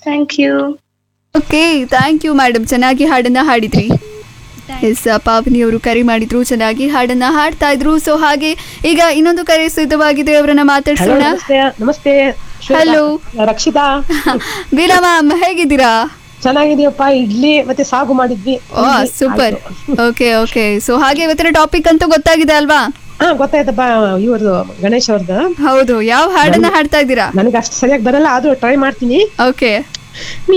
Thank you okay thank you madam ಚೆನ್ನಾಗಿ ಹಾಡನ್ನ ಹಾಡಿದ್ರಿ S ಪಾವನಿ ಅವರು ಕರೆ ಮಾಡಿದ್ರು ಚೆನ್ನಾಗಿ ಹಾಡನ್ನ ಹಾಡ್ತಾ ಇದ್ರು ಸೊ ಹಾಗೆ ಈಗ ಇನ್ನೊಂದು ಕರೆ ಸಿದ್ಧವಾಗಿದೆ ಅವರನ್ನ ಹಲೋ ಮಾತಾಡ್ಸೋಣ ನಮಸ್ತೆ ನಮಸ್ತೆ ಶ್ವೇತಾ. Hello. ರಕ್ಷಿತಾ ವೀಣಾ ಮ್ಯಾಮ್ ಹೇಗಿದ್ದೀರಾ ಚೆನ್ನಾಗಿದೀಯಪ್ಪ ಇಡ್ಲಿ ಮತ್ತೆ ಸಾಗು ಮಾಡಿದ್ವಿ ಓ ಸೂಪರ್ ಓಕೆ ಓಕೆ ಸೊ ಹಾಗೆ ಇವತ್ತಿನ ಟಾಪಿಕ್ ಅಂತೂ ಗೊತ್ತಾಗಿದೆ ಅಲ್ವಾ ಹಾ ಗೊತ್ತಾಯ್ತಪ್ಪ ಇವ್ರದ್ದು ಗಣೇಶ್ ಅವ್ರದ್ದು ಹೌದು ಯಾವ ಹಾಡನ್ನ ಹಾಡ್ತಾ ಇದ್ದೀರಾ ನನಗೆ ಅಷ್ಟು ಸರಿಯಾಗಿ ಬರಲ್ಲ ಆದ್ರೂ ಟ್ರೈ ಮಾಡ್ತೀನಿ ಓಕೆ